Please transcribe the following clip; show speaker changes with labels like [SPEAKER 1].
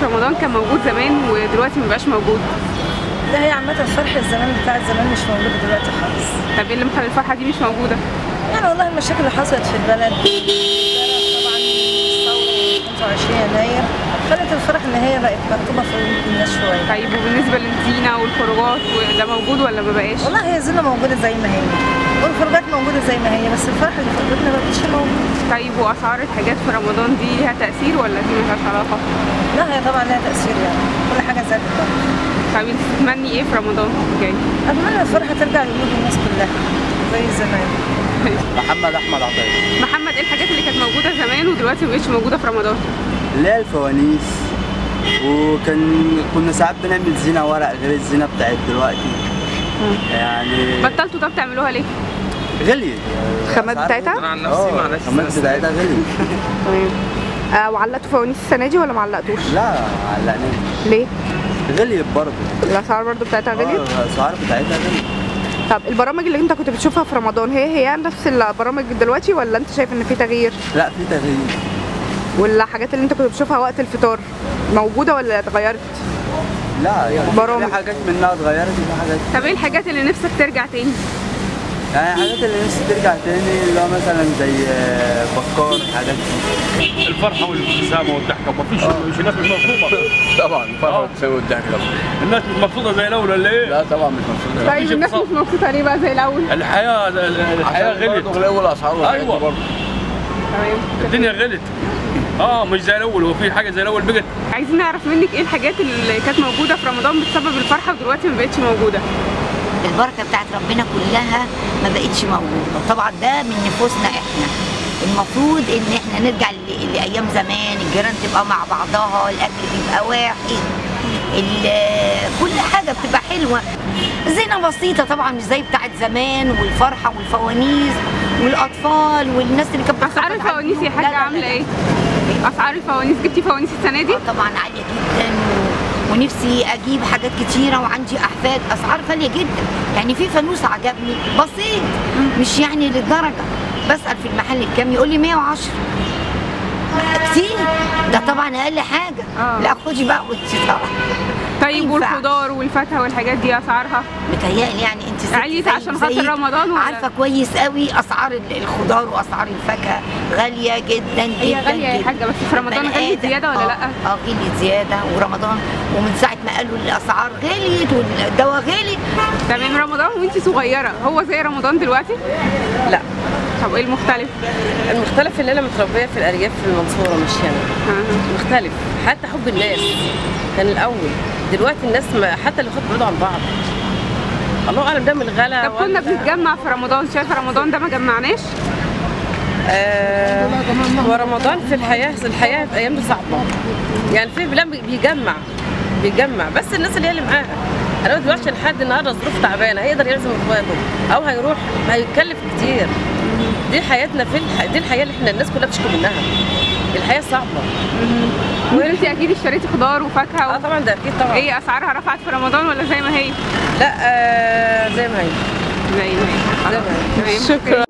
[SPEAKER 1] رمضان كان موجود زمان ودلوقتي مبقاش موجود
[SPEAKER 2] لا هي عامة فرح الزمان بتاع زمان مش موجود دلوقتي خالص
[SPEAKER 1] طب ايه اللي مخلي الفرحه دي مش موجوده
[SPEAKER 2] يعني والله المشاكل اللي حصلت في البلد طبعا ثورة 25 يناير خلت الفرح ان هي بقت مكتوبة في قلوب الناس شوية
[SPEAKER 1] طيب وبالنسبه للزينه والخروجات وده موجود ولا ما بقاش
[SPEAKER 2] والله هي الزينة موجودة زي ما هي والخروجات موجودة زي ما هي بس الفرح اللي في قلوبنا ما بقتش موجود
[SPEAKER 1] طيب واسعار الحاجات في رمضان دي ليها تاثير ولا دي ملهاش علاقه
[SPEAKER 2] لا هي طبعا لها تأثير يعني كل حاجة زادت برضه
[SPEAKER 1] طيب انت تتمني ايه في رمضان الجاي
[SPEAKER 2] أتمنى الفرحة ترجع لقلوب الناس كلها زي زمان
[SPEAKER 3] محمد احمد عطيه
[SPEAKER 1] محمد ايه الحاجات اللي كانت موجوده زمان ودلوقتي ما بقتش موجوده في رمضان
[SPEAKER 3] اللي هي الفوانيس وكان كنا ساعات بنعمل زينه ورق غير الزينه بتاعت دلوقتي يعني
[SPEAKER 1] بطلتوا ده بتعملوها ليه
[SPEAKER 3] غليت
[SPEAKER 1] الخامات بتاعتها؟
[SPEAKER 4] انا عن نفسي معلش
[SPEAKER 3] الخامات بتاعتها غليت
[SPEAKER 1] تمام آه وعلقتوا فوانيس السنه دي ولا ما علقتوش
[SPEAKER 3] لا علقناش
[SPEAKER 1] ليه
[SPEAKER 3] غليت برضه
[SPEAKER 1] الاسعار برضو بتاعتها غليت
[SPEAKER 3] اه الاسعار بتاعتها غليت
[SPEAKER 1] طب البرامج اللي انت كنت بتشوفها في رمضان هي هي نفس البرامج دلوقتي ولا انت شايف ان في تغيير
[SPEAKER 3] لا في تغيير
[SPEAKER 1] والحاجات اللي انت كنت بتشوفها وقت الفطار موجوده ولا اتغيرت
[SPEAKER 3] لا يعني
[SPEAKER 1] برامج.
[SPEAKER 3] في حاجات منها اتغيرت وفي حاجات
[SPEAKER 1] طب ايه الحاجات اللي نفسك ترجع تاني
[SPEAKER 3] يعني حاجات اللي نفسي ترجع تاني اللي هو مثلا زي آه، بكار حاجات دي
[SPEAKER 5] الفرحه والابتسامه والضحكه ما فيش مش الناس مش مبسوطه
[SPEAKER 6] طبعا الفرحه والابتسامه والضحك طبعا
[SPEAKER 5] الناس مش مبسوطه زي الاول ولا ايه؟
[SPEAKER 6] لا طبعا مش مبسوط
[SPEAKER 1] طيب الناس مش مبسوطه ليه بقى زي الاول
[SPEAKER 5] الحياه الحياه غلت
[SPEAKER 6] غلت الاول اسعار والحاجات دي
[SPEAKER 5] أيوة.
[SPEAKER 6] برضه.
[SPEAKER 1] تمام
[SPEAKER 5] الدنيا غلت اه مش زي الاول هو في حاجه زي الاول بقت
[SPEAKER 1] عايزين نعرف منك ايه الحاجات اللي كانت موجوده في رمضان بتسبب الفرحه ودلوقتي ما بقتش موجوده
[SPEAKER 7] البركه بتاعت ربنا كلها ما بقتش موجوده طبعا ده من نفوسنا احنا المفروض ان احنا نرجع ل- لايام زمان الجيران تبقى مع بعضها الاكل بيبقى واحد ال- كل حاجه بتبقى حلوه زينه بسيطه طبعا مش زي بتاعت زمان والفرحه والفوانيس والاطفال والناس اللي كانت
[SPEAKER 1] اسعار
[SPEAKER 7] بتخبط على
[SPEAKER 1] الفوانيس يا
[SPEAKER 7] البيوت. لا،
[SPEAKER 1] حاجه
[SPEAKER 7] لا،
[SPEAKER 1] عامله
[SPEAKER 7] لا.
[SPEAKER 1] ايه اسعار الفوانيس جبتي فوانيس السنه دي
[SPEAKER 7] آه طبعا عاليه جدا و- ونفسي اجيب حاجات كتيره وعندي احفاد اسعار غاليه جدا يعني في فانوس عجبني بسيط مش يعني للدرجه بسال في المحل بكام يقول لي 110 كتير ده طبعا اقل حاجه
[SPEAKER 1] آه.
[SPEAKER 7] لا خدي بقى وانت طبعا
[SPEAKER 1] طيب
[SPEAKER 7] ينفع.
[SPEAKER 1] والخضار والفاكهه والحاجات دي اسعارها
[SPEAKER 7] متهيألي يعني انت ست
[SPEAKER 1] عليت
[SPEAKER 7] زي-
[SPEAKER 1] عشان خاطر
[SPEAKER 7] زيك
[SPEAKER 1] رمضان ولا؟
[SPEAKER 7] عارفه كويس قوي اسعار ال- الخضار واسعار الفاكهه غاليه جدا جدا
[SPEAKER 1] هي غالية يا
[SPEAKER 7] جدا.
[SPEAKER 1] حاجة، بس في رمضان
[SPEAKER 7] بني
[SPEAKER 1] غليت
[SPEAKER 7] آدم.
[SPEAKER 1] زيادة ولا
[SPEAKER 7] آه،
[SPEAKER 1] لأ؟
[SPEAKER 7] اه غليت زياده ورمضان ومن ساعه ما قالوا الاسعار غليت والدواء غلي
[SPEAKER 1] تمام رمضان وانت صغيره هو زي رمضان دلوقتي
[SPEAKER 8] لا
[SPEAKER 1] طب ايه المختلف
[SPEAKER 8] المختلف اللي انا متربيه في الارياف في المنصوره مش هنا
[SPEAKER 1] آه.
[SPEAKER 8] مختلف حتى حب الناس كان الاول دلوقتي الناس ما حتى اللي بعيد عن بعض الله اعلم ده من الغلا
[SPEAKER 1] طب كنا
[SPEAKER 8] ولا-
[SPEAKER 1] بنتجمع في رمضان شايفه رمضان ده ما جمعناش
[SPEAKER 8] آه هو رمضان في الحياه الحياه في ايام دي صعبه يعني في بلاد بيجمع بيجمع بس الناس اللي هي اللي معاها انا ما دلوقتي لحد النهارده ظروف تعبانه هيقدر يعزم اخواته او هيروح هيكلف كتير دي حياتنا في الح... دي الحياه اللي احنا الناس كلها بتشكي منها الحياه صعبه
[SPEAKER 1] وانت اكيد اشتريتي خضار وفاكهه
[SPEAKER 8] اه
[SPEAKER 1] و...
[SPEAKER 8] طبعا ده اكيد طبعا
[SPEAKER 1] ايه اسعارها رفعت في رمضان ولا زي ما هي
[SPEAKER 8] لا آه زي ما هي
[SPEAKER 1] زي ما هي
[SPEAKER 8] زي ما هي
[SPEAKER 1] تمام شكرا